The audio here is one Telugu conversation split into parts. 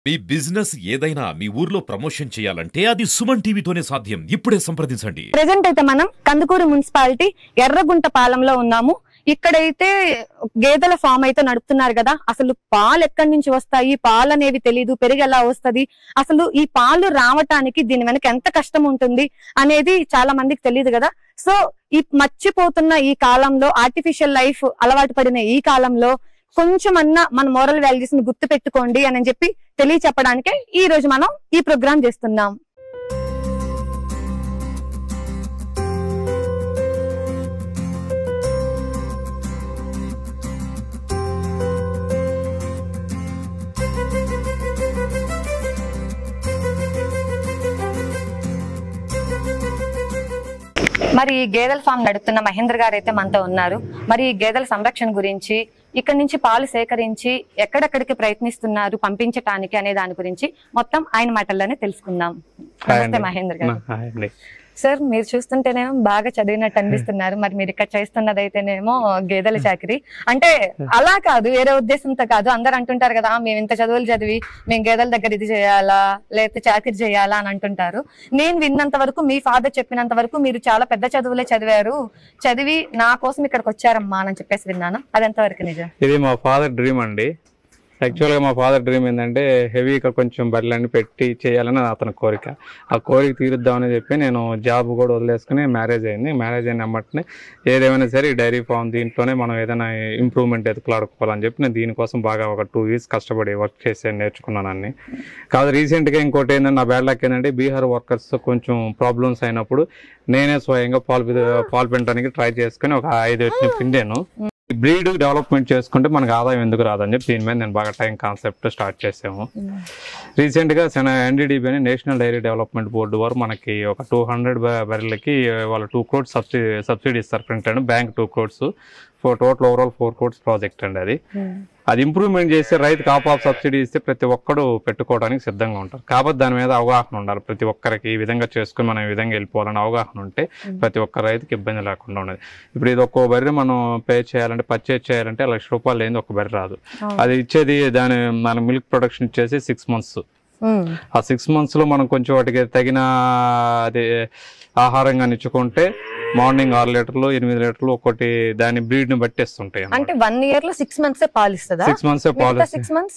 మీ బిజినెస్ ఏదైనా మీ ఊర్లో ప్రమోషన్ చేయాలంటే అది సుమన్ టీవీతోనే సాధ్యం ఇప్పుడే సంప్రదించండి ప్రెసెంట్ అయితే మనం కందుకూరు మున్సిపాలిటీ ఎర్రగుంట పాలెంలో ఉన్నాము ఇక్కడైతే గేదెల ఫామ్ అయితే నడుపుతున్నారు కదా అసలు పాలు ఎక్కడి నుంచి వస్తాయి పాలు అనేవి తెలియదు పెరుగు ఎలా వస్తది అసలు ఈ పాలు రావటానికి దీని వెనక ఎంత కష్టం ఉంటుంది అనేది చాలా మందికి తెలియదు కదా సో ఈ మర్చిపోతున్న ఈ కాలంలో ఆర్టిఫిషియల్ లైఫ్ అలవాటు పడిన ఈ కాలంలో కొంచెమన్నా మన మోరల్ వాల్యూస్ ని గుర్తు పెట్టుకోండి అని చెప్పి తెలియ చెప్పడానికే ఈ రోజు మనం ఈ ప్రోగ్రామ్ చేస్తున్నాం మరి ఈ గేదెల ఫామ్ నడుపుతున్న మహేంద్ర గారు అయితే మనతో ఉన్నారు మరి ఈ గేదెల సంరక్షణ గురించి ఇక్కడ నుంచి పాలు సేకరించి ఎక్కడెక్కడికి ప్రయత్నిస్తున్నారు పంపించటానికి అనే దాని గురించి మొత్తం ఆయన మాటల్లోనే తెలుసుకుందాం హాయ్ నమస్తే అండి. మహేంద్ర గారు హాయ్ అండి సార్ మీరు చూస్తుంటేనేమో బాగా చదివినట్టు అనిపిస్తున్నారు మరి మీరు ఇక్కడ చేస్తున్నది అయితేనేమో గేదెల చాకరీ అంటే అలా కాదు వేరే ఉద్దేశంతో కాదు అందరు అంటుంటారు కదా "ఆ, మేము ఇంత చదువులు చదివి మేము గేదెల దగ్గర ఇది చేయాలా లేకపోతే చాకరీ చేయాలా అని అంటుంటారు నేను విన్నంత వరకు మీ ఫాదర్ చెప్పినంత వరకు మీరు చాలా పెద్ద చదువులే చదివారు చదివి నా కోసం ఇక్కడికి వచ్చారమ్మా అని చెప్పేసి విన్నాను అది ఎంతవరకు నిజం ఇది మా ఫాదర్ డ్రీమ్ అండి యాక్చువల్గా మా ఫాదర్ డ్రీమ్ ఏంటంటే హెవీగా కొంచెం బర్రెలన్నీ పెట్టి చేయాలని అతని కోరిక ఆ కోరిక తీరుద్దామని చెప్పి నేను జాబ్ కూడా వదిలేసుకుని మ్యారేజ్ అయింది మ్యారేజ్ అయిన వెంటనే ఏదేమైనా సరే ఈ డైరీ ఫామ్ దీంట్లోనే మనం ఏదైనా ఇంప్రూవ్మెంట్ ఎదుకులాడుకోవాలని చెప్పి నేను దీనికోసం బాగా ఒక టూ ఇయర్స్ కష్టపడి వర్క్ చేసి నేర్చుకున్నాను అన్ని కాదు రీసెంట్గా ఇంకోటి ఏంటంటే నా బ్యాడ్ లక్ ఏంటంటే బీహార్ వర్కర్స్ కొంచెం ప్రాబ్లమ్స్ అయినప్పుడు నేనే స్వయంగా పాలు పిద- పాలు పిండడానికి ట్రై చేసుకుని ఒక ఐదు వచ్చిన పిండాను బ్రీడ్ డెవలప్మెంట్ చేసుకుంటే మనకు ఆదాయం ఎందుకు రాదని చెప్పి దీని మీద నేను బాగా టైం కాన్సెప్ట్ స్టార్ట్ చేసాము రీసెంట్గా ఎన్డీడీబీ అని నేషనల్ డైరీ డెవలప్మెంట్ బోర్డు వారు మనకి ఒక టూ హండ్రెడ్ బర్రెలకి వాళ్ళు టూ క్రోడ్స్ సబ్సిడీ సబ్సిడీ ఇస్తారు front and bank two crores four total overall four crores project అండి అది అది ఇంప్రూవ్మెంట్ చేస్తే రైతు కాప్ ఆఫ్ సబ్సిడీ ఇస్తే ప్రతి ఒక్కడు పెట్టుకోవడానికి సిద్ధంగా ఉంటారు కాబట్టి దాని మీద అవగాహన ఉండాలి ప్రతి ఒక్కరికి ఈ విధంగా చేసుకుని మనం ఈ విధంగా వెళ్ళిపోవాలని అవగాహన ఉంటే ప్రతి ఒక్క రైతుకి ఇబ్బంది లేకుండా ఉన్నది ఇప్పుడు ఇది ఒక్కో బర్రె మనం పే చేయాలంటే పర్చేజ్ చేయాలంటే లక్ష రూపాయలు లేని ఒక బర్రె రాదు అది ఇచ్చేది దాని మన మిల్క్ ప్రొడక్షన్ ఇచ్చేసి సిక్స్ మంత్స్ ఆ సిక్స్ మంత్స్ లో మనం కొంచెం వాటికి తగిన అదే ఆహారంగా ఇచ్చుకుంటే మార్నింగ్ ఆరు లీటర్లు ఎనిమిది లీటర్లు ఒకటి దాని బ్రీడ్ ని బట్టి ఇస్తుంటాయి అంటే వన్ ఇయర్ లో సిక్స్ మంత్స్ పాలు ఇస్తుందా six months policy six months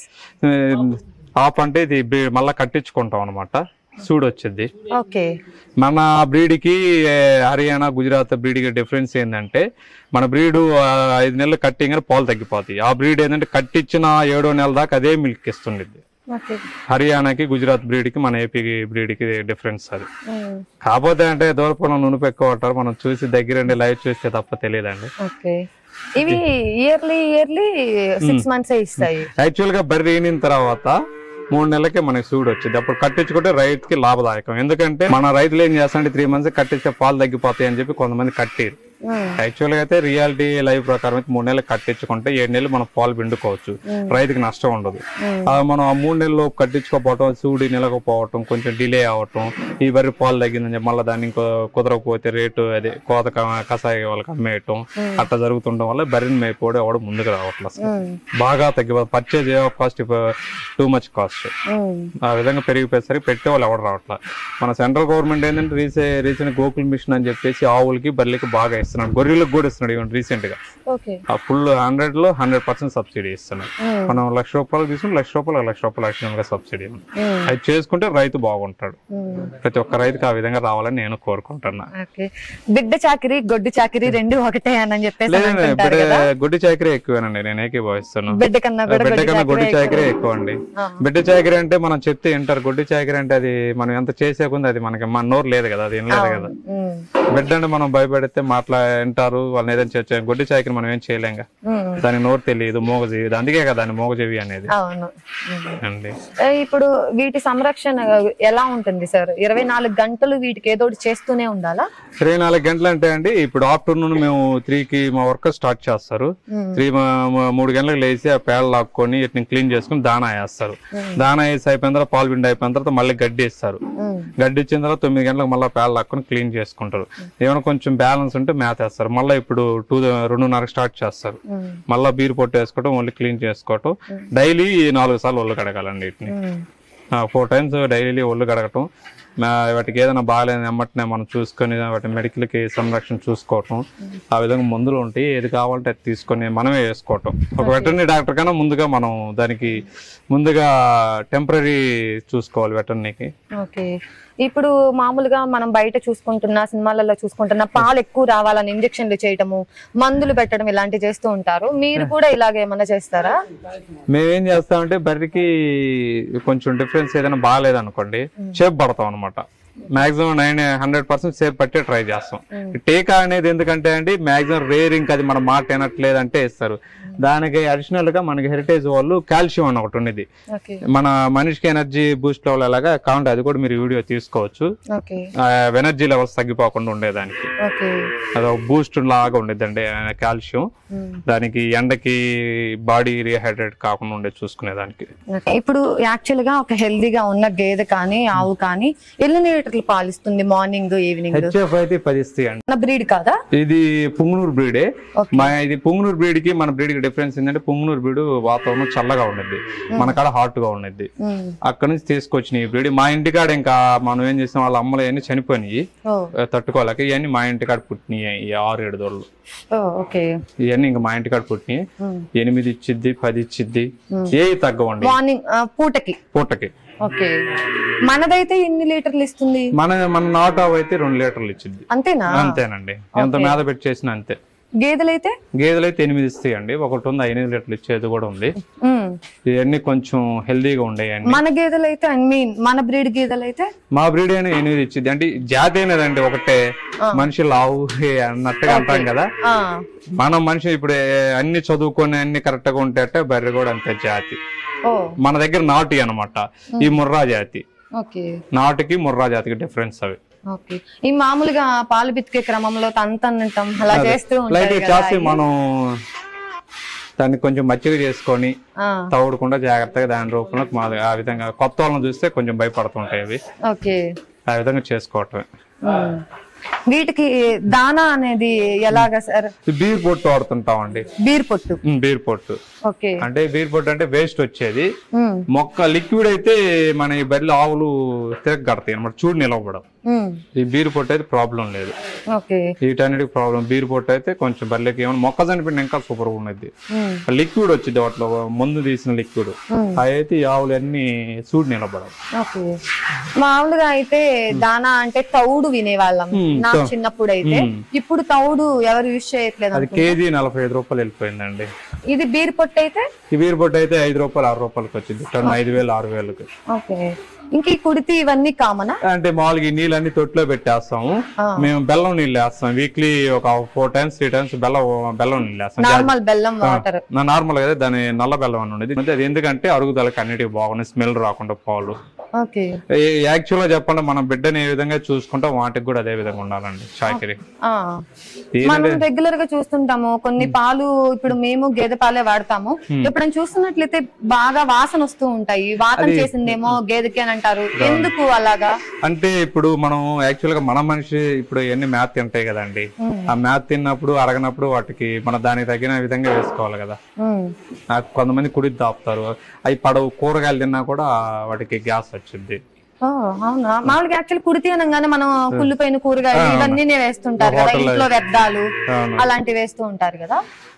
off అంటే ఇది బ్రీ- మళ్ళా కట్టించుకుంటాం అనమాట సూడ్ వచ్చింది ఓకే మన బ్రీడ్కి హర్యానా గుజరాత్ బ్రీడ్కి డిఫరెన్స్ ఏంటంటే మన బ్రీడ్ ఐదు నెలలు కట్టింగ్ పాలు తగ్గిపోతాయి ఆ బ్రీడ్ ఏంటంటే కట్టించిన ఏడో నెల దాకా అదే మిల్క్ ఇస్తుండేది ఓకే హర్యానాకి గుజరాత్ బ్రీడ్కి మన ఏపీ బ్రీడ్కి డిఫరెన్స్ అది కాకపోతే అంటే దూరపడం నునుపు ఎక్కువ అంటారు మనం చూసి దగ్గరండి లైవ్ చూస్తే తప్ప తెలియదండి ఓకే ఇవి ఇయర్లీ ఇయర్లీ సిక్స్ మంత్స్ ఇస్తాయి యాక్చువల్ గా బర్రె ఈనిన తర్వాత మూడు నెలలకే మనకి సూడ్ వచ్చింది అప్పుడు కట్టించుకుంటే రైతుకి లాభదాయకం ఎందుకంటే మన రైతులు ఏం చేస్తారంటే త్రీ మంత్స్ కట్టిస్తే పాలు తగ్గిపోతాయి అని చెప్పి కొంతమంది కట్టిరు యాక్చువల్ గా అయితే రియాలిటీ లైవ్ ప్రకారం అయితే మూడు నెలలు కట్టించుకుంటే ఏడు నెలలు మనం పాలు పిండుకోవచ్చు రైతుకి నష్టం ఉండదు ఆ మనం ఆ మూడు నెలలు కట్టించుకోపోవటం సూడి నిలకపోవటం కొంచెం డిలే అవటం ఈ వరి పాలు తగ్గిందని చెప్పి మళ్ళీ దాన్ని ఇంకో కుదరకపోతే రేటు అదే కోత క- కషాయ వాళ్ళకి అమ్మేయటం అట్లా జరుగుతుండడం వల్ల బర్రెని మేపోవడం ఎవడు ముందుకు రావట్లేదు అసలు. బాగా తగ్గిపోతుంది purchase cost too much cost ఆ విధంగా పెరిగిపోయేసరికి పెట్టే వాళ్ళు ఎవరు రావట్లేదు మన సెంట్రల్ గవర్నమెంట్ ఏంటంటే రీసే రీసెంట్ గోకుల్ మిషన్ అని చెప్పేసి ఆవులకి బర్రెలకి బాగా ఇస్తున్నాడు గొర్రెలకు కూడా ఇస్తున్నాడు ఈవెన్ రీసెంట్ గా ఓకే ఆ ఫుల్ హండ్రెడ్ లో హండ్రెడ్ పర్సెంట్ సబ్సిడీ ఇస్తున్నాడు మనం లక్ష రూపాయలు తీసుకుని లక్ష రూపాయలు లక్ష రూపాయలు అడిషనల్ గా సబ్సిడీ ఉంది. అది చేసుకుంటే రైతు బాగుంటాడు ప్రతి ఒక్క రైతుకి ఆ విధంగా రావాలని నేను కోరుకుంటున్నా ఓకే బిడ్డ చాకిరి గొడ్డు చాకిరి రెండు ఒకటే అని చెప్పేసి లేదండి అంటుంటారు బిడ్డ కదా గుడ్డి చాకరీ ఎక్కువేనండి నేను ఏకీభవిస్తాను బిడ్డ కన్నా కూడా బిడ్డ గొడ్డు కన్నా గొడ్డి చాకిరే చాకరీ ఎక్కువ. ఎక్కువ అండి ఆ. బిడ్డ చాకరీ అంటే మనం చెప్తే వింటారు గొడ్డి చాకరీ అంటే అది మనం ఎంత చేసే కొంది అది మనకి మన నోరు లేదు కదా అది వినలేదు కదా ఉమ్, బిడ్డ అంటే మనం భయపెడితే మాట్లా వింటారు వాళ్ళని ఏదైనా చేర్చే గొడ్డి చాకరీ మనం ఏం చేయలేంగా ఉమ్, దాని నోరు తెలియదు మోగజీవి అందుకే కదా దాన్ని మోగజీవి అనేది అవును ఉమ్. అండి ఏ, ఇప్పుడు వీటి సంరక్షణ ఎలా ఉంటుంది సార్ ఇరవై నాలుగు గంటలు వీటికి ఏదో ఒకటి చేస్తూనే ఉండాలా ఇరవై నాలుగు గంటలు అంటే అండి ఇప్పుడు ఆఫ్టర్నూన్ మేము త్రీకి మా వర్కర్ స్టార్ట్ చేస్తారు ఉమ్. త్రీ మూడు గంటలకు లేచి ఆ పేడ లాక్కొని వీటిని క్లీన్ చేసుకుని దానా వేస్తారు దానా వేసి అయిపోయిన తర్వాత పాలు పిండి అయిపోయిన తర్వాత మళ్ళీ గడ్డి ఇస్తారు ఉమ్, గడ్డి ఇచ్చిన తర్వాత తొమ్మిది గంటలకు మళ్ళీ పేడ లాక్కొని క్లీన్ చేసుకుంటారు ఏమైనా కొంచెం బ్యాలెన్స్ ఉంటే మేత వేస్తారు మళ్ళీ ఇప్పుడు టూ రెండున్నర స్టార్ట్ చేస్తారు ఉమ్, మళ్ళీ బీర్ పొట్టు వేసుకోవటం ఓన్లీ క్లీన్ చేసుకోవటం డైలీ నాలుగు సార్లు ఒళ్ళు కడగాలండి వీటిని ఉమ్. ఫోర్ టైమ్స్ డైలీ ఒళ్ళు కడగటం మా- వాటికి ఏదైనా బాగాలేదు ఎమ్మటనే మనం చూసుకొని వాటి మెడికల్కి సంరక్షణ చూసుకోవటం ఆ విధంగా మందులు ఉంటాయి ఏది కావాలంటే అది తీసుకొని మనమే వేసుకోవటం ఒక వెటర్నరీ డాక్టర్ కన్నా ముందుగా మనం దానికి ముందుగా టెంపరీ చూసుకోవాలి వెటర్నరీకి ఓకే ఇప్పుడు మామూలుగా మనం బయట చూసుకుంటున్న సినిమాలలో చూసుకుంటున్న పాలు ఎక్కువ రావాలని ఇంజక్షన్లు చేయటము మందులు పెట్టడం ఇలాంటివి చేస్తూ ఉంటారు మీరు కూడా ఇలాగే ఏమన్నా చేస్తారా మేమేం చేస్తామంటే బర్రెకి కొంచెం డిఫరెన్స్ ఏదైనా బాగాలేదు అనుకోండి షేప్ పడతాం అనమాట maximum nine hundred percent safe పట్టే ట్రై చేస్తాం టీకా అనేది ఎందుకంటే అండి మాక్సిమం రేర్ ఇంకా అది మన మాట వినట్లేదు అంటే ఇస్తారు దానికి అడిషనల్ గా మనకి హెరిటేజ్ వాళ్ళు కాల్షియం అని ఒకటి ఉన్నది ఓకే మన మనిషికి ఎనర్జీ బూస్ట్ లెవెల్ ఎలాగా కావాలంటే అది కూడా మీరు వీడియో తీసుకోవచ్చు ఓకే ఎనర్జీ లెవెల్స్ తగ్గిపోకుండా ఉండేదానికి ఓకే అది ఒక బూస్ట్ లాగా ఉండేదండి కాల్షియం ఉమ్. దానికి ఎండకి బాడీ రీహైడ్రేట్ కాకుండా ఉండే చూసుకునేదానికి ఓకే. ఇప్పుడు యాక్చువల్ గా ఒక హెల్దీగా ఉన్న గేదె కానీ ఆవు కానీ ఎన్ని లీటర్లు పాలిస్తుంది మార్నింగ్ ఈవినింగ్ హెచ్ఎఫ్ అయితే పది ఇస్తాయి అండి మన బ్రీడ్ కాదా ఇది పుంగనూరు బ్రీడే Okay. మా ఇది పుంగనూరు బ్రీడ్ కి మన బ్రీడ్ కి డిఫరెన్స్ ఏంటంటే పుంగనూరు బ్రీడ్ వాతావరణం చల్లగా ఉండద్ది మన కాడ హాట్ గా ఉండద్ది ఉమ్. అక్కడ నుంచి తీసుకొచ్చిన ఈ బ్రీడ్ మా ఇంటికాడ ఇంకా మనం ఏం చేసాం వాళ్ళ అమ్మలు అవన్నీ చనిపోయినాయి ఓ ఆ, తట్టుకోలేక ఇవన్నీ మా ఇంటికాడ పుట్టినాయి ఈ ఆరు ఏడు దొరలు ఓ ఓకే ఇవన్నీ ఇంకా మా ఇంటికాడ పుట్టినాయి ఉమ్. ఎనిమిది ఇచ్చిద్ది పది ఇచ్చిద్ది ఏ తగ్గవండి మార్నింగ్ ఆ, పూటకి పూటకి ఓకే మనదైతే ఎన్ని లీటర్లు ఇస్తుంది మన మన నాట్ ఆవు అయితే రెండు లీటర్లు ఇచ్చిద్ది అంతేనా అంతేనండి ఎంత మీద పెట్టి చేసినా అంతే గేదెలైతే గేదెలు అయితే ఎనిమిది ఇస్తాయండి ఒకటి ఉంది ఎనిమిది లీటర్లు ఇచ్చేది కూడా ఉంది ఉమ్. ఇవన్నీ కొంచెం హెల్దీగా ఉండేయండి మన గేదెలైతే ఐ మీన్ మన బ్రీడ్ గేదెలైతే మా బ్రీడ్ అయినా ఎనిమిది ఇచ్చింది అంటే జాతి అయినదండి ఒకటే మనిషి లావు అన్నట్టుగా అంటాం కదా ఆ మనం మనిషి ఇప్పుడు అన్ని చదువుకొని అన్ని కరెక్ట్ గా ఉంటే బర్రె కూడా అంతే జాతి ఓ మన దగ్గర నాటి అన్నమాట ఈ ముర్రా జాతి ఓకే నాటుకి ముర్రా జాతికి డిఫరెన్స్ అవి ఓకే ఈ మామూలుగా పాలు పితికే క్రమంలో తంతనటం అలా చేస్తూ లైట్ ఉంటాయి కదా చేసి మనం దాన్ని కొంచెం మచ్చిగా చేసుకొని ఆ, తవ్వకుండా జాగ్రత్తగా దాని రూపంలో మా ఆ విధంగా కొత్త వాళ్ళని చూస్తే కొంచెం భయపడుతుంటాయి అవి ఓకే ఆ విధంగా చేసుకోవటమే ఉమ్. వీటికి దానా అనేది ఎలాగా సార్ ఈ బీర్ పొట్టు వాడుతుంటామండి బీర్ పొట్టు ఉమ్, బీర్ పొట్టు ఓకే అంటే బీర్ పొట్టు అంటే వేస్ట్ వచ్చేది ఉమ్, మొక్క లిక్విడ్ అయితే మన ఈ బరిలో ఆవులు తిరగడతాయి అనమాట చూడు నిలవడం ఉమ్, ఈ బీర్ పొట్టు అయితే ప్రాబ్లం లేదు ఓకే వీటన్నిటికి ప్రాబ్లం బీర్ పొట్టు అయితే కొంచెం బర్రెలకి ఏమైనా మొక్క చనిపోయిన ఇంకా సూపర్ ఉన్నది ఉమ్, లిక్విడ్ వచ్చింది వాటిలో ముందు తీసిన లిక్విడ్ ఉమ్. అవి అయితే ఈ ఆవులు అన్ని చూడు నిలబడవు ఓకే మామూలుగా అయితే దానా అంటే తౌడు వినేవాళ్ళం ఉమ్, నాకు తో- చిన్నప్పుడు అయితే ఉమ్. ఇప్పుడు తౌడు ఎవరు యూజ్ చేయట్లేదు అది అనుకుంటా. కేజీ నలభై ఐదు రూపాయలు వెళ్ళిపోయిందండి ఇది బీర్ పొట్టు అయితే ఈ బీర్ పొట్టు అయితే ఐదు రూపాయలు ఆరు రూపాయలకి వచ్చింది టన్ ఐదు వేలు ఆరు వేలకు ఓకే ఇంక ఈ కుడితి ఇవన్నీ కామనా అంటే మామూలుగా ఈ నీళ్ళన్ని తొట్టులో పెట్టేస్తాము ఆ. మేము బెల్లం నీళ్ళు వేస్తాం వీక్లీ ఒక ఫోర్ టైమ్స్ త్రీ టైమ్స్ బెల్లం బెల్లం నీళ్ళు వేస్తాం నార్మల్ బెల్లం వాటర్ నా నార్మల్ గా దాని నల్ల బెల్లం అని ఉండేది అంటే అది ఎందుకంటే అరుగుదలకి అన్నిటికి బాగున్నాయి స్మెల్ రాకుండా పాలు ఓకే యాక్చువల్ గా చెప్పండి మన బిడ్డని ఏ విధంగా చూసుకుంటాం వాటికి కూడా అదే విధంగా ఉండాలండి చాకరి ఆ. మనం రెగ్యులర్ గా చూస్తుంటాము కొన్ని పాలు ఇప్పుడు మేము గేదె పాలే వాడతాము ఎప్పుడైనా చూస్తున్నట్లయితే బాగా వాసన వస్తూ ఉంటాయి వాసన చేసిందేమో గేదెకి అని అంటారు ఎందుకు అలాగా అంటే ఇప్పుడు మనం యాక్చువల్ గా మన మనిషి ఇప్పుడు ఎన్ని మ్యాథ్ తింటాయి కదండి ఆ మ్యాథ్ తిన్నప్పుడు అరగనప్పుడు వాటికి మన దానికి తగిన విధంగా వేసుకోవాలి కదా ఉమ్. నాకు కొంతమంది కుడి దాపుతారు అవి పడవు కూరగాయలు తిన్నా కూడా వాటికి గ్యాస్ వచ్చింది ఓ, అవునా మామూలుగా యాక్చువల్ కుడితి అనగానే మనం కుళ్ళిపోయిన కూరగాయలు ఇవన్నీ వేస్తుంటారు కదా హోటల్లో ఇంట్లో వ్యర్థాలు అవును. అలాంటివి వేస్తూ ఉంటారు కదా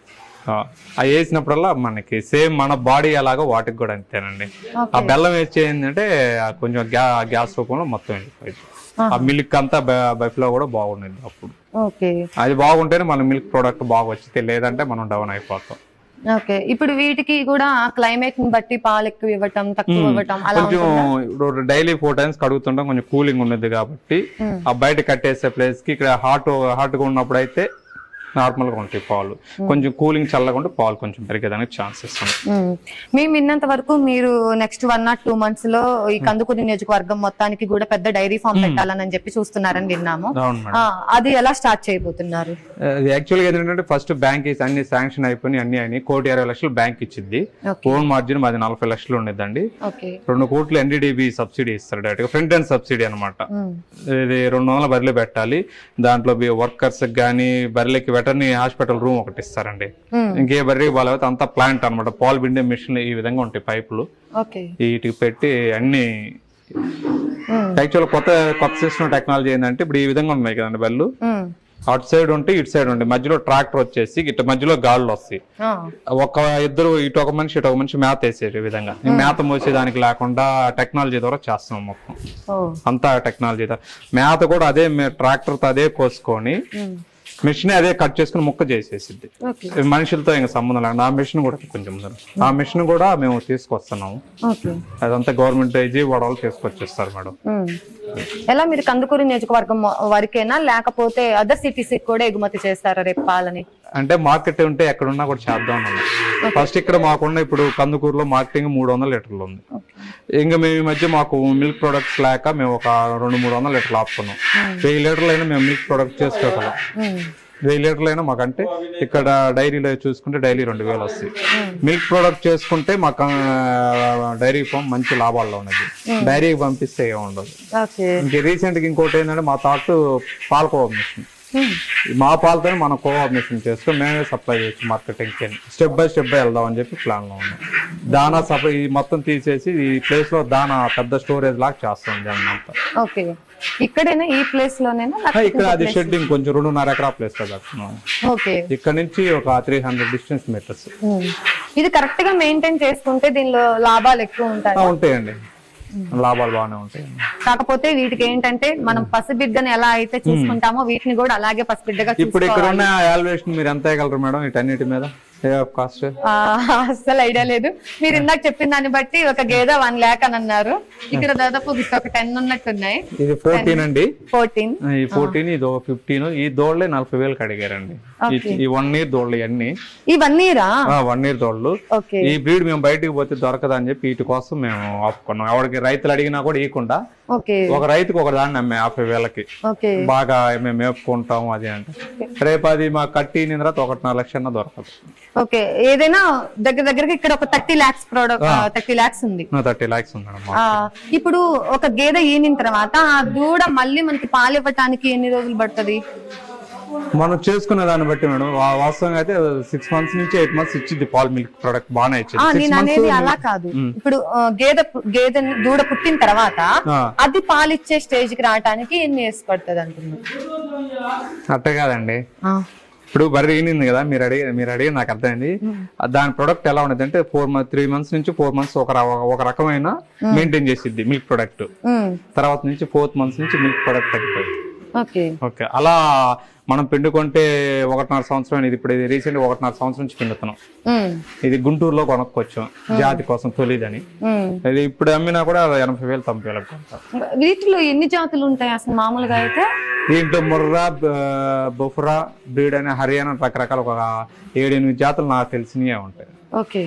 ఆ, అవి వేసినప్పుడల్లా మనకి సేమ్ మన బాడీ ఎలాగో వాటికి కూడా అంతేనండి ఆ బెల్లం వేసి ఏంటంటే ఆ కొంచెం గ్యా గ్యాస్ రూపంలో మొత్తం వెళ్ళిపోయింది ఆ మిల్క్ అంతా బఫ్లో కూడా బాగుండేది అప్పుడు ఓకే అది బాగుంటేనే మన మిల్క్ ప్రోడక్ట్ బాగా వచ్చింది లేదంటే మనం డౌన్ అయిపోతాం ఓకే ఇప్పుడు వీటికి కూడా క్లైమేట్ ని బట్టి పాలు ఎక్కువ ఇవ్వటం తక్కువ ఇవ్వటం అలా కొంచెం ఉంటుందా? ఇప్పుడు డైలీ ఫోర్ టైమ్స్ కడుగుతుంటాం కొంచెం కూలింగ్ ఉన్నది కాబట్టి మ్మ్. ఆ బయట కట్టేసే ప్లేస్ కి ఇక్కడ హాట్ హాట్ గా ఉన్నప్పుడు అయితే నార్మల్ గా ఉంటాయి పాలు కొంచెం కూలింగ్ చల్లగా ఉంటే పాలు కొంచెం పెరిగేదానికి ఛాన్సెస్ ఉన్నాయి ఉమ్. మేము విన్నంత వరకు మీరు next one not two months లో ఈ కందుకూరి నియోజకవర్గం మొత్తానికి కూడా పెద్ద డైరీ ఫామ్ పెట్టాలని చెప్పి చూస్తున్నారని విన్నాము అవును మేడం ఆ, అది ఎలా స్టార్ట్ చేయబోతున్నారు అది యాక్చువల్గా ఏంటంటే ఫస్ట్ బ్యాంక్ అన్ని శాంక్షన్ అయిపోయి అన్ని అయినాయి కోటి ఇరవై లక్షలు బ్యాంక్ ఇచ్చింది ఓకే ఓన్ మార్జిన్ మాది నలభై లక్షలు ఉండేదండి ఓకే రెండు కోట్లు ఎన్డీడీబీ సబ్సిడీ ఇస్తారు డైరెక్ట్ గా ఫ్రంట్ అండ్ సబ్సిడీ అనమాట ఉమ్. ఇది రెండు వందల బర్రెలు పెట్టాలి దాంట్లో వర్కర్స్ కానీ బర్రెలకి వెటర్నరీ హాస్పిటల్ రూమ్ ఒకటి ఇస్తారండి ఉమ్. ఇంకే బర్రెకి బాగాలేకపోతే అంతా ప్లాంట్ అనమాట పాలు పిండే మిషన్లు ఈ విధంగా ఉంటాయి పైపులు ఓకే వీటికి పెట్టి అన్ని ఉమ్. యాక్చువల్ కొత్త కొత్త సిస్టమ్ టెక్నాలజీ ఏంటంటే ఇప్పుడు ఈ విధంగా ఉన్నాయి కదండి బర్రెలు ఉమ్. అటు సైడ్ ఉంటే ఇటు సైడ్ ఉంటాయి మధ్యలో ట్రాక్టర్ వచ్చేసి ఇటు మధ్యలో గాళ్ళు వస్తాయి ఆ. ఒక ఇద్దరు ఇటు ఒక మనిషి ఇటు ఒక మనిషి మేత వేసేది ఈ విధంగా ఈ మేత మోసేదానికి లేకుండా టెక్నాలజీ ద్వారా చేస్తున్నాం మొత్తం ఓ అంతా టెక్నాలజీ ద్వారా మేత కూడా అదే ట్రాక్టర్ తో అదే కోసుకొని ఉమ్. మిషన్ అదే కట్ చేసుకుని ముక్క చేసేసిద్ది ఓకే మనుషులతో ఇంకా సంబంధం లేదు ఆ మిషన్ కూడా కొంచెం ఉంది. ఆ మిషన్ కూడా మేము తీసుకొస్తున్నాము ఓకే అదంతా గవర్నమెంట్ విజయవాడ వాళ్ళు తీసుకొచ్చేస్తారు మేడం ఉమ్. ఎలా మీరు కందుకూరి నియోజకవర్గం మొ- వరకేనా లేకపోతే అదర్ సిటీస్ కూడా ఎగుమతి చేస్తారా రేపు పాలని అంటే మార్కెట్ ఉంటే ఎక్కడున్నా కూడా చేద్దాం అన్నాం ఫస్ట్ ఇక్కడ మాకున్న ఇప్పుడు కందుకూరులో మార్కెటింగ్ మూడు వందల లీటర్లు ఉంది ఇంకా మేము ఈ మధ్య మాకు మిల్క్ ప్రొడక్ట్స్ లేక మేము ఒక రెండు మూడు వందల లీటర్లు ఆపుకున్నాం వెయ్యి లీటర్లు అయినా మేము మిల్క్ ప్రొడక్ట్ చేసుకోగలం ఉమ్. వెయ్యి లీటర్లు అయినా మాకంటే ఇక్కడ డైరీలో చూసుకుంటే డైలీ రెండు వేలు వస్తాయి మిల్క్ ప్రొడక్ట్ చేసుకుంటే మాకు డైరీ ఫామ్ మంచి లాభాల్లో ఉన్నది డైరీకి పంపిస్తే ఏమి ఉండదు ఓకే ఇంక రీసెంట్ గా ఇంకోటి ఏంటంటే మా థాట్ పాలకోవా మిషన్ ఉమ్. మా పాలతోనే మనం కోఆప్ మిషన్ చేసుకుని మేమే సప్లై చేయొచ్చు మార్కెటింగ్ కి స్టెప్ బై స్టెప్ బై వెళ్దాం అని చెప్పి ప్లాన్ లో ఉన్నాం దానా సప్లై ఈ మొత్తం తీసేసి ఈ ప్లేస్ లో దానా పెద్ద స్టోరేజ్ లాగా చేస్తాం దాన్ని అంతా ఓకే ఇక్కడేనా ఈ ప్లేస్ లోనేనా ఆ, ఇక్కడ అది షెడ్ ఇంకొంచెం రెండున్నర ఎకరా ప్లేస్ లో పెడుతున్నాం ఓకే ఇక్కడ నుంచి ఒక three hundred distance metres um. ఇది కరెక్ట్ గా మెయింటైన్ చేసుకుంటే దీనిలో లాభాలు ఎక్కువ ఉంటాయి ఉంటాయండి లాభాలు బాగానే ఉంటాయి కాకపోతే వీటికి ఏంటంటే మనం పసిబిడ్డని ఎలా అయితే చూసుకుంటామో వీటిని కూడా అలాగే పసిబిడ్డగా ఇప్పుడు ఇక్కడ చూసుకోవాలి ఉన్న వాల్యుయేషన్ మీరు ఎంత వేయగలరు మేడం వీటన్నిటి మీద కాస్ట్ ఆ, అస్సలు ఐడియా లేదు మీరు ఇందాక చెప్పిన దాన్ని బట్టి ఒక గేదె వన్ ల్యాక్ అని అన్నారు ఇక్కడ దాదాపు ఒక టెన్ ఉన్నట్టున్నాయి ఇది ఫోర్టీన్ అండి ఫోర్టీన్ ఈ ఫోర్టీన్ ఇది ఫిఫ్టీన్ ఈ దోళ్ళే నలభై వేలకు అడిగారండి ఈ- ఈ వన్ ఇయర్ దోళ్ళు ఇవన్నీ ఇవన్నీ రా వన్ ఇయర్ దోళ్ళు ఓకే ఈ బ్రీడ్ మేము బయటికి పోతే దొరకదని చెప్పి వీటి కోసం మేము ఆపుకున్నాం ఎవరికి రైతులు అడిగినా కూడా ఇవ్వకుండా ఓకే ఒక రైతుకు ఒక దాన్ని అమ్మే యాభై వేలకి ఓకే బాగా మేము మేపుకుంటాం అది అంటే రేపు అది మా కట్టి తర్వాత ఒకటిన్నర లక్షన్న దొరకదు ఓకే ఏదైనా దగ్గర దగ్గరకి ఇక్కడ ఒక thirty lakhs product thirty lakhs ఉంది థర్టీ లాక్స్ ఉంది మేడం ఆ ఇప్పుడు ఒక గేదె ఈనిన తర్వాత ఆ దూడ మళ్ళీ మనకి పాలు ఇవ్వటానికి ఎన్ని రోజులు పడుతుంది మనం చేసుకునే దాన్ని బట్టి మేడం వా- వాస్తవంగా అయితే సిక్స్ మంత్స్ నుంచి ఎయిట్ మంత్స్ ఇచ్చింది పాల్ మిల్క్ ప్రొడక్ట్ బాగానే ఆ, ఇచ్చింది సిక్స్ నేను అనేది అలా కాదు ఇప్పుడు ఆ, గేదె పు- గేదె దూడ పుట్టిన తర్వాత అది పాలిచ్చే స్టేజ్ కి రావడానికి ఎన్ని ఇయర్స్ పడుతుంది అంటున్నాను అట్ట కాదండి ఇప్పుడు బర్రె ఈనింది కదా మీరు అడిగి మీరు అడిగి నాకు అర్థమైంది ఆ దాని ప్రొడక్ట్ ఎలా ఉండదు అంటే ఫోర్ మంత్ త్రీ మంత్స్ నుంచి ఫోర్ మంత్స్ ఒక ర- ఒక రకమైన మెయింటైన్ చేసిద్ది మిల్క్ ప్రొడక్ట్ తర్వాత నుంచి ఫోర్త్ మంత్స్ నుంచి మిల్క్ ప్రొడక్ట్ తగ్గిపోయింది ఓకే ఓకే అలా మనం పిండుకుంటే ఒకటిన్నర సంవత్సరం ఇది ఇప్పుడు ఇది రీసెంట్ ఒకటిన్నర సంవత్సరం నుంచి పిండుతున్నాం ఇది గుంటూరులో కొనుక్కొచ్చాం జాతి కోసం తొలిదని ఇది ఇప్పుడు అమ్మినా కూడా ఎనభై వేలు తొంభై వేలకు కొంటాం. వీటిలో ఎన్ని జాతులు ఉంటాయి అసలు మామూలుగా అయితే దీంట్లో ముర్రా బ- బొఫ్రా బ్రీడ్ అనే హర్యానా రకరకాల ఒక ఏడు ఎనిమిది జాతులు నాకు తెలిసినవే ఉంటాయి ఓకే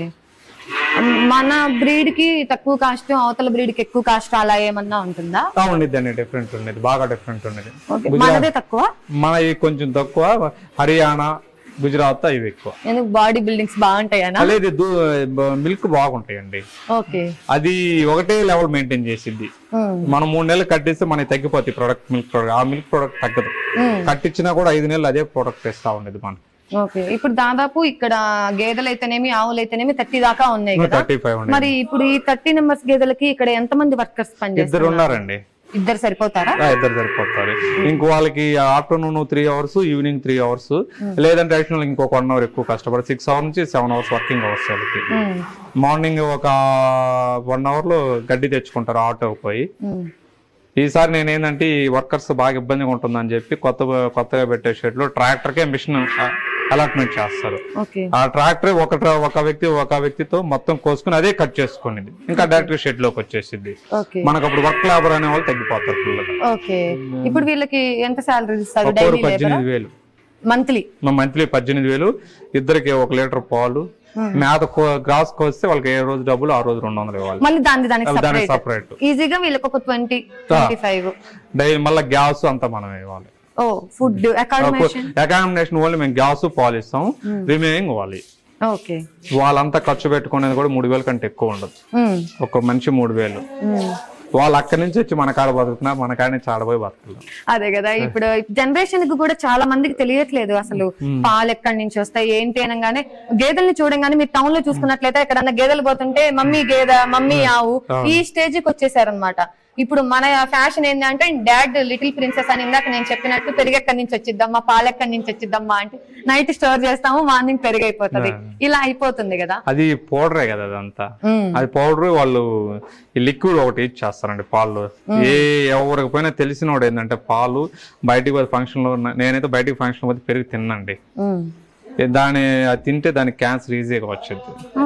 మన బ్రీడ్ కి తక్కువ కాస్ట్ అవతల బ్రీడ్ కి ఎక్కువ కాస్ట్ అలా ఏమన్నా ఉంటుందా ఆ, ఉండిద్ది అండి డిఫరెంట్ ఉండేది బాగా డిఫరెంట్ ఉండేది ఓకే మనదే తక్కువ మన ఈ కొంచెం తక్కువ హర్యానా గుజరాత్ ఇవి ఎక్కువ ఎందుకు బాడీ బిల్డింగ్స్ బాగుంటాయనా అలాగే మిల్క్ బాగుంటాయండి ఓకే అది ఒకటే లెవెల్ మెయింటైన్ చేసిద్ది మనం మూడు నెలలు కట్టిస్తే మనకి తగ్గిపోతాయి ప్రొడక్ట్ మిల్క్ ప్రొడక్ట్ ఆ మిల్క్ ప్రొడక్ట్ తగ్గదు కట్టించినా కూడా ఐదు నెలలు అదే ప్రొడక్ట్ ఇస్తా ఉండేది మనకి ఓకే ఇప్పుడు దాదాపు ఇక్కడ గేదెలు అయితేనేమి ఆవులు అయితేనేమి థర్టీ దాకా ఉన్నాయి కదా థర్టీ ఫైవ్ ఉండేది మరి ఇప్పుడు ఈ థర్టీ నెంబర్స్ గేదెలకి ఇక్కడ ఎంత మంది వర్కర్స్ ఇద్దరు పనిచేస్తారు ఉన్నారండి ఇద్దరు సరిపోతారా ఆ, ఇద్దరు సరిపోతారు ఇంకో వాళ్ళకి afternoon three hours evening three hours లేదంటే అడిషనల్ ఇంకొక వన్ అవర్ ఎక్కువ కష్టపడి సిక్స్ అవర్స్ నుంచి సెవెన్ అవర్స్ వర్కింగ్ అవర్స్ వాళ్ళకి ఉమ్, మార్నింగ్ ఒక వన్ అవర్ లో గడ్డి తెచ్చుకుంటారు ఆటో పోయి ఉమ్, ఈసారి నేను ఏంటంటే ఈ వర్కర్స్ బాగా ఇబ్బందిగా ఉంటుందని చెప్పి కొత్త కొత్తగా పెట్టే షెడ్ లో ట్రాక్టర్ కే మిషన్ అలాట్మెంట్ చేస్తారు ఓకే ఆ ట్రాక్టర్ ఒక ట్ర- ఒక వ్యక్తి ఒక వ్యక్తితో మొత్తం కోసుకుని అదే కట్ చేసుకునేది ఇంకా డైరెక్ట్ షెడ్ లోకి వచ్చేసింది ఓకే మనకు అప్పుడు వర్క్ లేబర్ అనే వాళ్ళు తగ్గిపోతారు ఫుల్గా ఓకే ఇప్పుడు వీళ్ళకి ఎంత సాలరీ ఇస్తారు ఒక్కొక్కరు డైలీ లేబర్ పద్దెనిమిది వేలు మంత్లీ మా మంత్లీ పద్దెనిమిది వేలు ఇద్దరికి ఒక లీటర్ పాలు మేత గ్రాస్ కోస్తే వాళ్ళకి ఏ రోజు డబ్బులు ఆ రోజు రెండు వందలు ఇవ్వాలి మళ్ళీ దాని దానికి అవి దానికి సపరేట్ సపరేట్ ఈజీగా వీళ్ళకి ఒక ట్వంటీ ట్వంటీ ఫైవ్ డైలీ మళ్ళీ గ్యాస్ అంతా మనం ఇవ్వాలి ఓ ఫుడ్ అకామిడేషన్ అకామిడేషన్ ఓన్లీ మేము గ్యాస్ పాలు ఇస్తాం రిమైనింగ్ వాళ్ళు ఓకే వాళ్ళంతా ఖర్చు పెట్టుకునేది కూడా మూడు వేల కంటే ఎక్కువ ఉండదు ఒక మనిషి మూడు వేలు వాళ్ళు అక్కడి నుంచి వచ్చి మన కాడ బతుకుతున్నారు మన కాడ నుంచి ఆడపోయి బతుకుతున్నారు అదే కదా ఇప్పుడు జనరేషన్ కి కూడా చాలా మందికి తెలియట్లేదు అసలు పాలు ఎక్కడి నుంచి వస్తాయి ఏంటి అనగానే గేదెల్ని చూడంగానే మీరు టౌన్ లో చూసుకున్నట్లయితే ఎక్కడన్నా గేదెలు పోతుంటే మమ్మీ గేదె మమ్మీ ఆవు ఈ స్టేజ్ కి వచ్చేసారనమాట ఇప్పుడు మన ఫ్యాషన్ ఏంటంటే డాడ్ లిటిల్ ప్రిన్సెస్ అని ఇందాక నేను చెప్పినట్టు పెరుగు ఎక్కడి నుంచి వచ్చిద్దమ్మా పాలు ఎక్కడి నుంచి వచ్చిద్దమ్మా అంటే నైట్ స్టోర్ చేస్తాము మార్నింగ్ పెరుగు అయిపోతుంది ఇలా అయిపోతుంది కదా అది పౌడరే కదా అదంతా ఉమ్, అది పౌడర్ వాళ్ళు ఈ లిక్విడ్ ఒకటి ఇచ్చేస్తారండి పాలు ఏ ఎవరికి పోయినా తెలిసినోడు ఏంటంటే పాలు బయటికి పోయి ఫంక్షన్ లో ఉన్న- నేనైతే బయటికి ఫంక్షన్ పోతే పెరుగు తిన్నండి ఉమ్. ఏ దాని అది తింటే దానికి క్యాన్సర్ ఈజీగా వచ్చింది ఓ,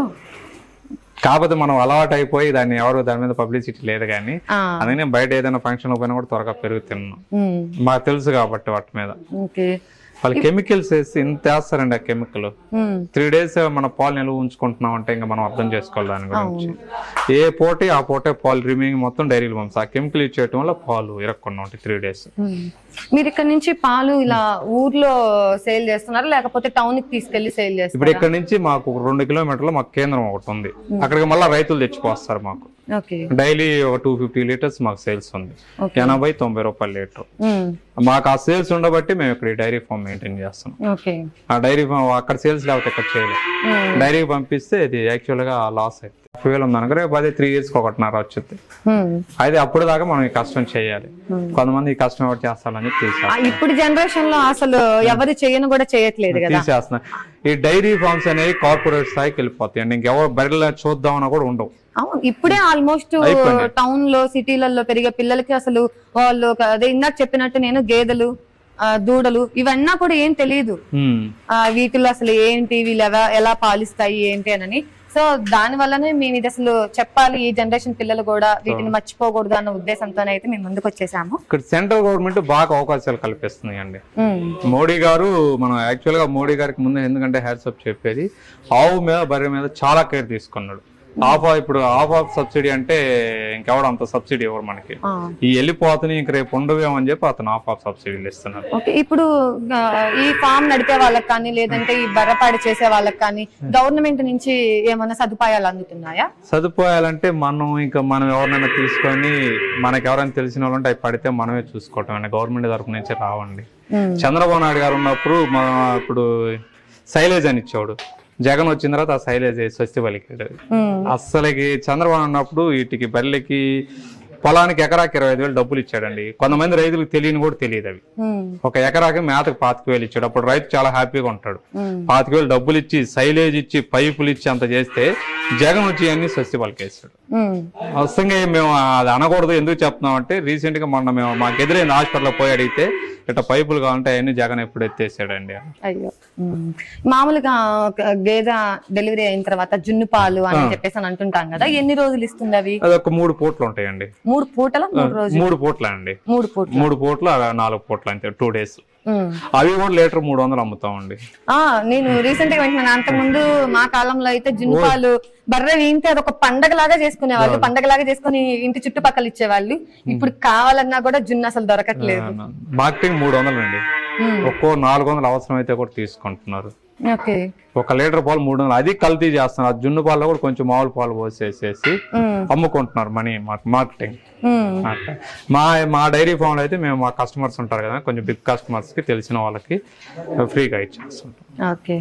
కాకపోతే మనం అలవాటు అయిపోయి దాన్ని ఎవరు దాని మీద పబ్లిసిటీ లేదు కానీ ఆ, అందుకే నేను బయట ఏదైనా ఫంక్షన్ పోయినా కూడా త్వరగా పెరుగు తిన్నాను ఉమ్, మాకు తెలుసు కాబట్టి వాటి మీద ఓకే వాళ్ళు కెమికల్స్ వేసి ఇంత వేస్తారండి ఆ కెమికల్ ఉమ్, త్రీ డేస్ మన పాలు నిల్వ ఉంచుకుంటున్నాం అంటే ఇంకా మనం అర్థం చేసుకోవాలి దాని గురించి ఏ పోటీ ఆ పోటే పాలు రిమైనింగ్ మొత్తం డైరీలు పంపిస్తాం ఆ కెమికల్ ఇచ్చేయటం వల్ల పాలు ఇరక్కుండా ఉంటాయి త్రీ డేస్ ఉమ్. మీరు ఇక్కడ నుంచి పాలు ఇలా ఊర్లో సేల్ చేస్తున్నారా లేకపోతే టౌన్ కి తీసుకెళ్లి సేల్ ఇప్పుడు చేస్తారా ఇక్కడ నుంచి మాకు ఒక రెండు కిలోమీటర్లు మాకు కేంద్రం ఒకటి ఉంది అక్కడికి మళ్ళీ రైతులు తెచ్చిపోస్తారు మాకు ఓకే డైలీ ఒక టూ ఫిఫ్టీ లీటర్స్ మాకు సేల్స్ ఉంది Okay. ఎనభై తొంభై రూపాయల లీటర్ ఉమ్, మాకు ఆ సేల్స్ ఉండబట్టి మేము ఇక్కడ డైరీ ఫామ్ మెయింటైన్ చేస్తాం ఓకే ఆ డైరీ ఫామ్ అక్కడ సేల్స్ లేకపోతే ఇక్కడ చేయలేదు ఉమ్, డైరీకి పంపిస్తే ఇది యాక్చువల్ గా లాస్ అవుతుంది ఫ్యూయల్ ఉందనుకో రేపు అదే త్రీ ఇయర్స్ ఒకటిన్నర వచ్చింది ఉమ్. అయితే అప్పుడు దాకా మనం ఈ కష్టం చేయాలి కొంతమంది ఈ కష్టం ఎవరు చేస్తారని ఆ, తీసేస్తారు ఇప్పుడు జనరేషన్ లో అసలు ఎవరు చేయను కూడా చేయట్లేదు కదా తీసేస్తున్నారు ఈ డైరీ ఫార్మ్స్ అనేవి కార్పొరేట్ స్థాయికి వెళ్ళిపోతాయి అండి ఇంకెవరు బరిలో చూద్దామన్నా కూడా ఉండవు అవును ఇప్పుడే ఆల్మోస్ట్ అయిపోయింది. టౌన్ లో సిటీలలో పెరిగే పిల్లలకి అసలు వాళ్ళు ఒక- అదే ఇందాక చెప్పినట్టు నేను గేదెలు ఆ, దూడలు ఇవన్నా కూడా ఏం తెలియదు హ్మ్. ఆ, వీటిలో అసలు ఏంటి వీళ్ళు ఎలా ఎలా పాలిస్తాయి ఏంటి అని సో దాని వల్లనే మేము ఇది అసలు చెప్పాలి ఈ జనరేషన్ పిల్లలు కూడా వీటిని మర్చిపోకూడదు అన్న ఉద్దేశంతో అయితే మేము ముందుకు వచ్చేసాము ఇక్కడ సెంట్రల్ గవర్నమెంట్ బాగా అవకాశాలు కల్పిస్తుంది అండి ఉమ్, మోడీ గారు మనం యాక్చువల్ గా మోడీ గారికి ముందు ఎందుకంటే హ్యాట్స్ అప్ చెప్పేది ఆవు మీద బర్రె మీద చాలా కేర్ తీసుకున్నాడు ఆఫ్ ఇప్పుడు ఆఫ్ ఆఫ్ సబ్సిడీ అంటే ఇంకెవడు అంత సబ్సిడీ ఇవ్వరు మనకి ఆ. ఈ వెళ్ళిపోతుంది ఇంక రేపు ఉండవేమని చెప్పి అతను ఆఫ్ ఆఫ్ సబ్సిడీలు ఇస్తున్నారు ఓకే ఇప్పుడు ఆ, ఈ ఫామ్ నడిపే వాళ్ళకి కానీ లేదంటే ఈ బర్రపాడి చేసే వాళ్ళకి కానీ గవర్నమెంట్ నుంచి ఏమైనా సదుపాయాలు అందుతున్నాయా సదుపాయాలంటే మనం ఇంకా మనం ఎవరినైనా తీసుకొని మనకి ఎవరైనా తెలిసిన వాళ్ళు ఉంటే అవి పడితే మనమే చూసుకోవటం అండి గవర్నమెంట్ తరపు నుంచి రావండి ఉమ్, చంద్రబాబు నాయుడు గారు ఉన్నప్పుడు మన ఇప్పుడు సైలేజ్ అని ఇచ్చాడు జగన్ వచ్చిన తర్వాత ఆ సైలేజ్ స్వస్తి పలికాడు ఉమ్, అస్సలకి చంద్రబాబు ఉన్నప్పుడు వీటికి బర్రెలకి పొలానికి ఎకరాకి ఇరవై ఐదు వేలు డబ్బులు ఇచ్చాడండి కొంతమంది రైతులకు తెలియని కూడా తెలియదు అవి ఉమ్, ఒక ఎకరాకి మేతకు పాతిక వేలు ఇచ్చాడు అప్పుడు రైతు చాలా హ్యాపీగా ఉంటాడు ఉమ్. పాతిక వేలు డబ్బులు ఇచ్చి సైలేజ్ ఇచ్చి పైపులు ఇచ్చి అంత చేస్తే జగన్ వచ్చి అన్ని స్వస్తి పలికేస్తాడు ఉమ్, అవసరంగా మేము అది అనకూడదు ఎందుకు చెప్తున్నాం అంటే రీసెంట్ గా మొన్న మేము మాకు ఎదురైన హాస్పిటల్ పోయి అడిగితే ఇట్లా పైపులు కావాలంటే అవన్నీ జగన్ ఎప్పుడు ఎత్తేసాడండి అయ్యో ఉమ్. మామూలుగా ఒక గేదె డెలివరీ అయిన తర్వాత జున్ను పాలు అని చెప్పేసి అని అంటుంటాం కదా ఎన్ని రోజులు ఇస్తుంది అవి అది ఒక మూడు పూట్లు ఉంటాయండి మూడు పూటల మూడు రోజులు మూడు పూట్ల అండి మూడు పూటలు మూడు పూట్లు అలా నాలుగు పూట్లు అంతే టూ డేస్ ఉమ్. అవి కూడా లీటర్ మూడు వందలు అమ్ముతామండి ఆ నేను రీసెంట్ గా వింటున్నాను అంతకుముందు మా కాలంలో అయితే జున్ను పాలు బర్రె వీంటే అది ఒక పండగ లాగా చేసుకునేవాళ్ళు పండగ లాగా చేసుకుని ఇంటి చుట్టుపక్కల ఇచ్చేవాళ్ళు ఇప్పుడు కావాలన్నా కూడా జున్ను అసలు దొరకట్లేదు మార్కెటింగ్ మూడు వందలు అండి ఉమ్. ఒక్కో నాలుగు వందలు అవసరం అయితే కూడా తీసుకుంటున్నారు ఓకే ఒక లీటర్ పాలు మూడు వందలు అది కల్తీ చేస్తున్నారు ఆ జున్ను పాలలో కూడా కొంచెం మామూలు పాలు పోసేసేసి ఉమ్. అమ్ముకుంటున్నారు మనీ మార్కెటింగ్ ఉమ్. అట్లా. మా మా డైరీ ఫామ్ అయితే మేము మా కస్టమర్స్ ఉంటారు కదా కొంచెం బిగ్ కస్టమర్స్ కి తెలిసిన వాళ్ళకి ఫ్రీగా ఇచ్చేస్తుంటాం ఓకే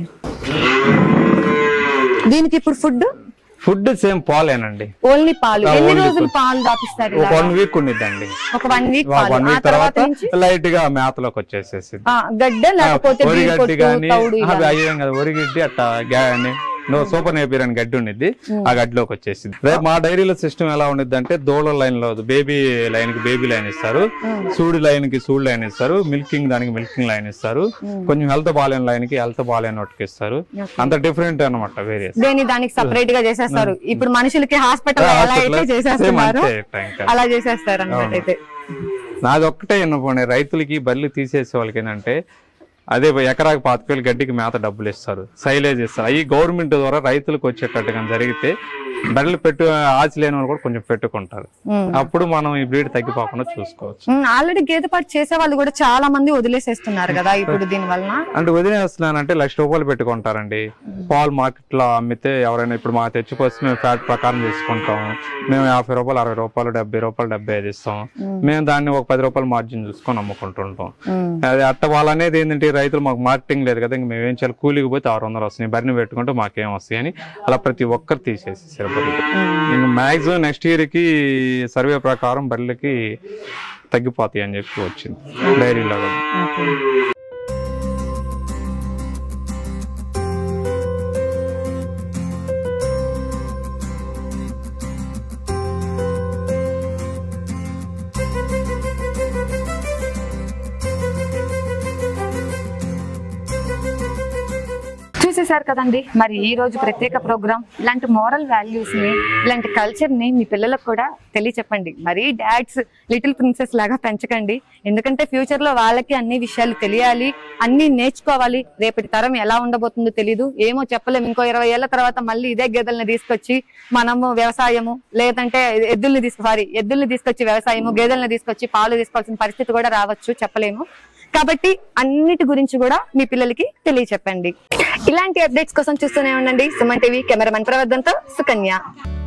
దీనికి ఇప్పుడు ఫుడ్ ఫుడ్ సేమ్ పాలేనండి ఓన్లీ పాలు ఆ, ఎన్ని only రోజులు food. పాలు దాపిస్తారు ఒక ఇలా? వన్ వీక్ ఉండిద్దండి ఒక వన్ వీక్ పాలు వన్ ఆ వీక్ తర్వాత తర్వాత నుంచి లైట్ గా మేతలోకి వచ్చేసేసి ఆ, గడ్డ లేకపోతే వరిగడ్డి బీరకొట్టు, కానీ తౌడు ఇలా. అవి అయ్యాం కదా వరిగడ్డి అట్లా గా- నో సూపర్ నేపియర్ అని గడ్డి ఉండిద్ది ఆ గడ్డిలోకి వచ్చేసింది రేపు మా డైరీలో సిస్టమ్ ఎలా ఉండిద్ది అంటే దోళ లైన్ లో బేబీ లైన్ కి బేబీ లైన్ ఇస్తారు సూడి లైన్ కి సూడి లైన్ ఇస్తారు మిల్కింగ్ దానికి మిల్కింగ్ లైన్ ఇస్తారు కొంచెం హెల్త్ బాలేని లైన్ కి హెల్త్ బాలేని ఒకటికి ఇస్తారు అంత డిఫరెంట్ అనమాట వేరియస్ దేని దానికి సపరేట్ గా చేసేస్తారు ఇప్పుడు మనుషులకి హాస్పిటల్ ఎలా అయితే చేసేస్తున్నారు అలా చేసేస్తారు అన్నమాట అయితే నాది ఒక్కటే విన్నపోండి రైతులకి బర్రెలు తీసేసే వాళ్ళకి ఏంటంటే అదే ఎకరాకి పాతిక వేలు గడ్డికి మేత డబ్బులు ఇస్తారు సైలేజ్ ఇస్తారు అవి గవర్నమెంట్ ద్వారా రైతులకు వచ్చేటట్టుగా జరిగితే బర్రెలు పెట్టు ఆచి లేని వాళ్ళు కూడా కొంచెం పెట్టుకుంటారు అప్పుడు మనం ఈ బ్రీడ్ తగ్గిపోకుండా చూసుకోవచ్చు ఆల్రెడీ గేదె పాటు చేసే వాళ్ళు కూడా చాలా మంది వదిలేసేస్తున్నారు కదా ఇప్పుడు దీని వలన అంటే వదిలేస్తున్నానంటే లక్ష రూపాయలు పెట్టుకుంటారండి పాలు మార్కెట్ లో అమ్మితే ఎవరైనా ఇప్పుడు మా తెచ్చుకొస్తే మేము ఫ్యాట్ ప్రకారం తీసుకుంటాం మేము యాభై రూపాయలు అరవై రూపాయలు డెబ్బై రూపాయలు డెబ్బై ఐదు ఇస్తాం మేము దాన్ని ఒక పది రూపాయలు మార్జిన్ చూసుకొని అమ్ముకుంటుంటాం అది అట్ట వాళ్ళు అనేది ఏంటంటే రైతులు మాకు మార్కెటింగ్ లేదు కదా ఇంక మేము ఏం చేయాలి కూలికి పోతే ఆరు వందలు వస్తున్నాయి బరిని పెట్టుకుంటే మాకేం వస్తాయి అని అలా ప్రతి ఒక్కరు తీసేసి ఇంక మాక్సిమం నెక్స్ట్ ఇయర్ కి సర్వే ప్రకారం బర్రెలకి తగ్గిపోతాయి అని చెప్పి వచ్చింది డైరీలో కూడా చూసేశారు కదండి మరి ఈ రోజు ప్రత్యేక ప్రోగ్రామ్ ఇలాంటి మోరల్ వాల్యూస్ ని ఇలాంటి కల్చర్ ని మీ పిల్లలకు కూడా తెలియచెప్పండి మరీ డాడ్స్ లిటిల్ ప్రిన్సెస్ లాగా పెంచకండి ఎందుకంటే ఫ్యూచర్ లో వాళ్ళకి అన్ని విషయాలు తెలియాలి అన్ని నేర్చుకోవాలి రేపటి తరం ఎలా ఉండబోతుందో తెలీదు ఏమో చెప్పలేము ఇంకో ఇరవై ఏళ్ల తర్వాత మళ్ళీ ఇదే గేదెల్ని తీసుకొచ్చి మనము వ్యవసాయము లేదంటే ఎద్దుల్ని తీసుకు సారీ ఎద్దుల్ని తీసుకొచ్చి వ్యవసాయము గేదెల్ని తీసుకొచ్చి పాలు తీసుకోవాల్సిన పరిస్థితి కూడా రావచ్చు చెప్పలేము కాబట్టి అన్నిటి గురించి కూడా మీ పిల్లలకి తెలియచెప్పండి ఇలాంటి అప్డేట్స్ కోసం చూస్తూనే ఉండండి సుమన్ టీవీ కెమెరామెన్ ప్రవర్ధన్తో సుకన్య